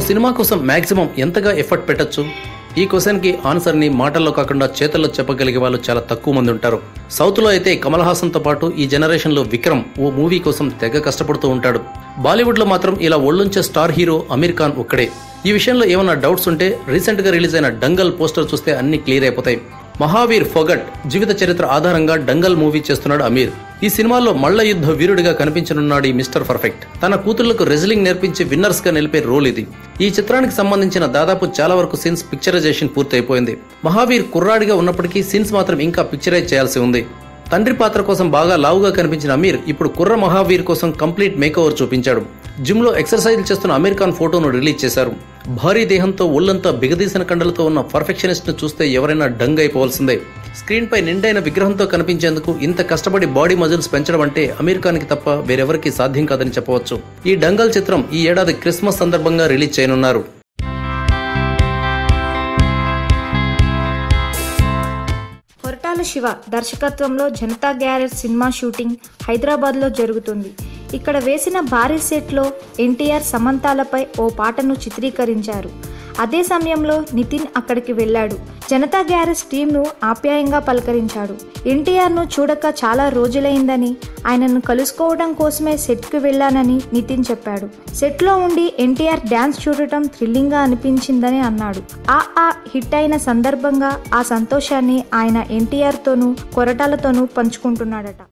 cinema కోసం maximum ఎంతగా effort పెట్టొచ్చు ఈ క్వశ్చన్ కి ఆన్సర్ ని మాటల్లో కాకుండా చేతల్లో చెప్పగలిగే వాళ్ళు చాలా తక్కువ మంది ఉంటారు సౌత్ లో అయితే కమల్ హాసన్ తో పాటు ఈ జనరేషన్ లో విక్రమ్ ఓ మూవీ కోసం తెగ కష్టపడుతూ ఉంటాడు బాలీవుడ్ లో మాత్రం ఇలా ఒళ్ళుంచే స్టార్ హీరో అమీర్ ఖాన్ ఒక్కడే ఈ విషయంలో ఏమైనా డౌట్స్ ఉంటే రీసెంట్ గా రిలీజ్ అయిన డంగల్ పోస్టర్ చూస్తే అన్ని క్లియర్ అయిపోతాయి మహావీర్ ఫొగట్ జీవిత చరిత్ర ఆధారంగా డంగల్ మూవీ చేస్తున్నాడు అమీర్ ఈ సినిమాలో మల్ల యుద్ధ వీరుడిగా కనిపించనున్నాడు ఈ మిస్టర్ పర్ఫెక్ట్ తన కూతుళ్లకు రెజ్లింగ్ నేర్పించి విన్నర్స్ గా నిలిపే రోల్ ఇది ఈ చిత్రానికి సంబంధించిన దాదాపు చాలా వరకు సీన్స్ పిక్చరైజేషన్ పూర్తయిపోయింది మహావీర్ కుర్రాడిగా ఉన్నప్పటికీ సీన్స్ మాత్రం ఇంకా పిక్చరైజ్ చేయాల్సి ఉంది తండ్రి పాత్ర కోసం బాగా లావుగా కనిపించిన అమీర్ ఇప్పుడు కుర్ర మహావీర్ కోసం కంప్లీట్ మేకోవర్ చూపించాడు జిమ్ లో ఎక్సర్సైజ్ చేస్తున్న అమీర్ ఖాన్ ఫోటోను రిలీజ్ చేశారు భారీ దేహంతో ఒళ్ళంతా బిగదీసిన కండలతో ఉన్న పర్ఫెక్షనిస్ట్ ను చూస్తే ఎవరైనా డంగ్ అయిపోవాల్సిందే స్క్రీన్ పై నిండైన విగ్రహంతో కనిపించేందుకు ఇంత కష్టపడి బాడీ మజిల్స్ పెంచడం అంటే అమీర్ ఖాన్ కి తప్ప వేరెవరికి సాధ్యం కాదని చెప్పవచ్చు ఈ డంగల్ చిత్రం ఈ ఏడాది క్రిస్మస్ సందర్భంగా రిలీజ్ చేయనున్నారు కొరటాల శివ దర్శకత్వంలో జనతా గ్యారేజ్ సినిమా షూటింగ్ హైదరాబాద్లో జరుగుతుంది ఇక్కడ వేసిన భారీ సెట్లో ఎన్టీఆర్ సమంతాలపై ఓ పాటను చిత్రీకరించారు అదే సమయంలో నితిన్ అక్కడికి వెళ్ళాడు జనతా గ్యారేజ్ టీంను ఆప్యాయంగా పలకరించాడు ఎన్టీఆర్ను చూడక చాలా రోజులైందని ఆయనను కలుసుకోవడం కోసమే సెట్కు వెళ్ళానని నితిన్ చెప్పాడు సెట్లో ఉండి ఎన్టీఆర్ డ్యాన్స్ చూడటం థ్రిల్లింగ్గా అనిపించిందని అన్నాడు ఆ ఆ హిట్ అయిన సందర్భంగా ఆ సంతోషాన్ని ఆయన ఎన్టీఆర్తోనూ కొరటాలతోనూ పంచుకుంటున్నాడట